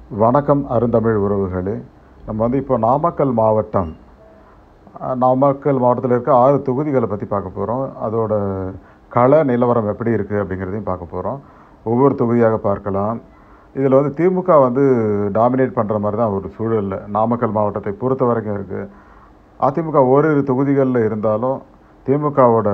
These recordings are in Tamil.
வணக்கம் அருந்தமிழ் உறவுகளே நம்ம வந்து இப்போ நாமக்கல் மாவட்டம் அஹ், நாமக்கல் மாவட்டத்தில் இருக்க ஆறு தொகுதிகளை பற்றி பார்க்க போகிறோம் அதோட கள நிலவரம் எப்படி இருக்குது அப்படிங்கிறதையும் பார்க்க போகிறோம் ஒவ்வொரு தொகுதியாக பார்க்கலாம் இதில் வந்து திமுக வந்து டாமினேட் பண்ணுற மாதிரி தான் ஒரு சூழல் நாமக்கல் மாவட்டத்தை பொறுத்த வரைக்கும் இருக்குது அதிமுக ஓரிரு தொகுதிகளில் இருந்தாலும் திமுகவோட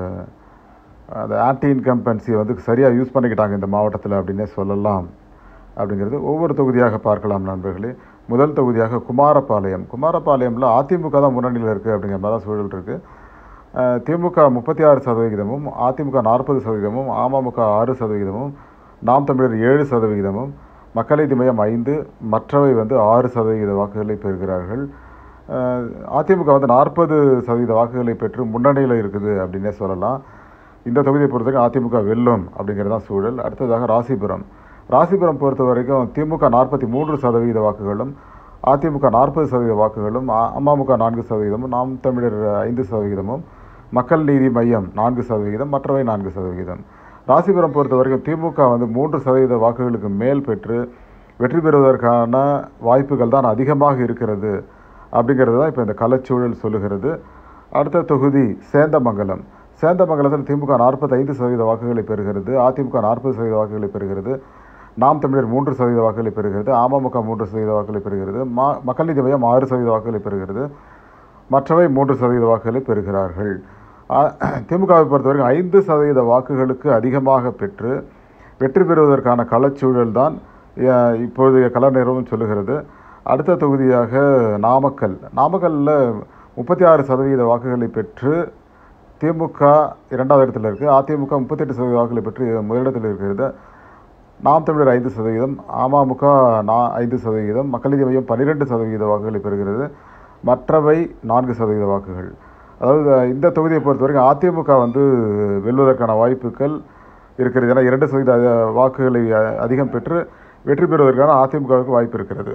அந்த ஆன்டி இன்கம்பன்சி வந்து சரியாக யூஸ் பண்ணிக்கிட்டாங்க இந்த மாவட்டத்தில் அப்படின்னே சொல்லலாம் அப்படிங்கிறது ஒவ்வொரு தொகுதியாக பார்க்கலாம் நண்பர்களே முதல் தொகுதியாக குமாரபாளையம் குமாரபாளையமில் அதிமுக தான் முன்னணியில் இருக்குது அப்படிங்கிற மாதிரி தான் சூழல் இருக்குது திமுக முப்பத்தி ஆறு சதவிகிதமும் அதிமுக நாற்பது சதவீதமும் அமமுக ஆறு சதவிகிதமும் நாம் தமிழர் ஏழு சதவிகிதமும் மக்கள் நீதி மையம் ஐந்து மற்றவை வந்து ஆறு சதவிகித வாக்குகளை பெறுகிறார்கள் அஹ் அதிமுக வந்து நாற்பது சதவீத வாக்குகளை பெற்று முன்னணியில் இருக்குது அப்படின்னே சொல்லலாம் இந்த தொகுதியை பொறுத்தவரைக்கும் அதிமுக வெல்லும் அப்படிங்கிறது தான் சூழல் அடுத்ததாக ராசிபுரம் ராசிபுரம் பொறுத்த வரைக்கும் திமுக நாற்பத்தி மூன்று சதவீத வாக்குகளும் அதிமுக நாற்பது சதவீத வாக்குகளும் அ- அமமுக நான்கு சதவீதமும் நாம் தமிழர் ஐந்து சதவீதமும் மக்கள் நீதி மையம் நான்கு சதவீதம் மற்றவை நான்கு சதவீதம் ராசிபுரம் பொறுத்த வரைக்கும் திமுக வந்து மூன்று சதவீத வாக்குகளுக்கு மேல் பெற்று வெற்றி பெறுவதற்கான வாய்ப்புகள் தான் அதிகமாக இருக்கிறது அப்படிங்கிறது தான் இப்போ இந்த கலச்சூழல் சொல்லுகிறது அடுத்த தொகுதி சேந்தமங்கலம் சேந்தமங்கலத்தில் திமுக நாற்பத்தைந்து சதவீத வாக்குகளை பெறுகிறது அதிமுக நாற்பது சதவீத வாக்குகளை பெறுகிறது நாம் தமிழர் மூன்று சதவீத வாக்குகளை பெறுகிறது அமமுக மூன்று சதவீத வாக்குகளை பெறுகிறது மா மக்கள் நீதி மையம் ஆறு சதவீத வாக்குகளை பெறுகிறது மற்றவை மூன்று சதவீத வாக்குகளை பெறுகிறார்கள் அ- திமுகவை பொறுத்தவரைக்கும் ஐந்து சதவீத வாக்குகளுக்கு அதிகமாக பெற்று வெற்றி பெறுவதற்கான களச்சூழல் தான் அஹ், இப்பொழுதைய கள நிறுவனம் சொல்லுகிறது அடுத்த தொகுதியாக நாமக்கல் நாமக்கல்லில் முப்பத்தி ஆறு சதவீத வாக்குகளை பெற்று திமுக இரண்டாவது இடத்துல இருக்குது அதிமுக முப்பத்தெட்டு சதவீத வாக்குகளை பெற்று முதலிடத்தில் இருக்கிறது நாம் தமிழர் ஐந்து சதவீதம் அமமுக நா ஐந்து சதவீதம் மக்கள் நீதி மையம் பன்னிரெண்டு சதவீத வாக்குகளை பெறுகிறது மற்றவை நான்கு சதவீத வாக்குகள் அதாவது இந்த தொகுதியை பொறுத்த வரைக்கும் அதிமுக வந்து வெல்வதற்கான வாய்ப்புகள் இருக்கிறது ஏன்னா இரண்டு சதவீத அ- வாக்குகளை அ- அதிகம் பெற்று வெற்றி பெறுவதற்கான அதிமுகவுக்கு வாய்ப்பு இருக்கிறது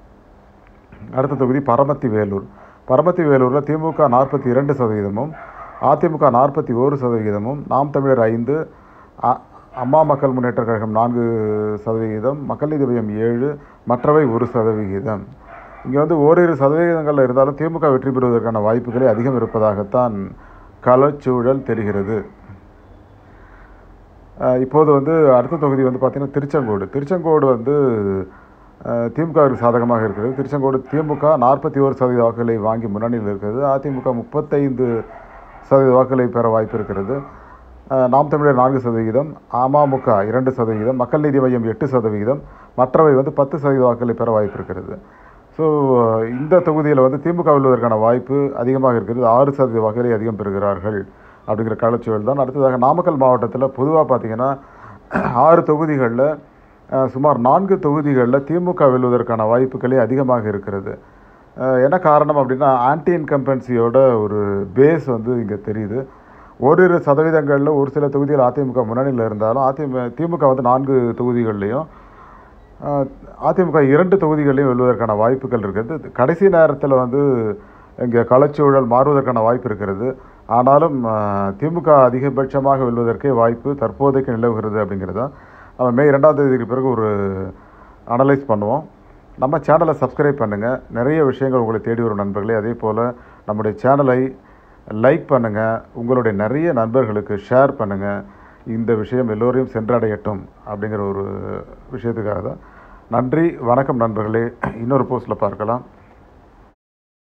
அடுத்த தொகுதி பரமத்தி வேலூர் பரமத்தி வேலூரில் திமுக நாற்பத்தி இரண்டு சதவீதமும் அதிமுக நாற்பத்தி ஓரு சதவிகிதமும் நாம் தமிழர் ஐந்து அ- அம்மா மக்கள் முன்னேற்ற கழகம் நான்கு சதவிகிதம் மக்கள் நீதி மையம் ஏழு மற்றவை ஒரு சதவிகிதம் இங்கே வந்து ஓரிரு சதவிகிதங்கள் இருந்தாலும் திமுக வெற்றி பெறுவதற்கான வாய்ப்புகளே அதிகம் இருப்பதாகத்தான் களச்சூழல் தெரிகிறது அஹ் இப்போது வந்து அடுத்த தொகுதி வந்து பார்த்திங்கன்னா திருச்செங்கோடு திருச்செங்கோடு வந்து அஹ், திமுகவிற்கு சாதகமாக இருக்கிறது திருச்செங்கோடு திமுக நாற்பத்தி ஓரு சதவீத வாக்குகளை வாங்கி முன்னணியில் இருக்கிறது அதிமுக முப்பத்தைந்து சதவீத வாக்குகளை பெற வாய்ப்பு இருக்கிறது அஹ், நாம் தமிழர் நான்கு சதவிகிதம் அமமுக இரண்டு சதவிகிதம் மக்கள் நீதி மையம் எட்டு சதவிகிதம் மற்றவை வந்து பத்து சதவீத வாக்குகளை பெற வாய்ப்பு இருக்கிறது ஸோ இந்த தொகுதியில் வந்து திமுக வெல்வதற்கான வாய்ப்பு அதிகமாக இருக்கிறது ஆறு சதவீத வாக்குகளை அதிகம் பெறுகிறார்கள் அப்படிங்கிற களச்சூழல் தான் அடுத்ததாக நாமக்கல் மாவட்டத்தில் பொதுவாக பார்த்தீங்கன்னா ஆறு தொகுதிகளில் அஹ், சுமார் நான்கு தொகுதிகளில் திமுக வெல்வதற்கான வாய்ப்புகளே அதிகமாக இருக்கிறது அஹ், என்ன காரணம் அப்படின்னா ஆன்டி இன்கம்பன்சியோட ஒரு பேஸ் வந்து இங்கே தெரியுது ஓரிரு சதவீதங்களில் ஒரு சில தொகுதிகள் அதிமுக முன்னணியில் இருந்தாலும் அதிமுக திமுக வந்து நான்கு தொகுதிகள்லையும் ஆஹ் அதிமுக இரண்டு தொகுதிகளையும் வெல்வதற்கான வாய்ப்புகள் இருக்கிறது கடைசி நேரத்தில் வந்து இங்கே களச்சூழல் மாறுவதற்கான வாய்ப்பு இருக்கிறது ஆனாலும் ஆஹ், திமுக அதிகபட்சமாக வெல்வதற்கே வாய்ப்பு தற்போதைக்கு நிலவுகிறது அப்படிங்கிறது தான் நம்ம மே இரண்டாம் தேதிக்கு பிறகு ஒரு அனலைஸ் பண்ணுவோம் நம்ம சேனலை சப்ஸ்கிரைப் பண்ணுங்கள் நிறைய விஷயங்கள் உங்களை தேடி வரும் நண்பர்களே அதே போல் நம்முடைய சேனலை லைக் பண்ணுங்கள் உங்களுடைய நிறைய நண்பர்களுக்கு ஷேர் பண்ணுங்கள் இந்த விஷயம் எல்லோரையும் சென்றடையட்டும் அப்படிங்கிற ஒரு விஷயத்துக்காக தான் நன்றி வணக்கம் நண்பர்களே இன்னொரு போஸ்ட்டில் பார்க்கலாம்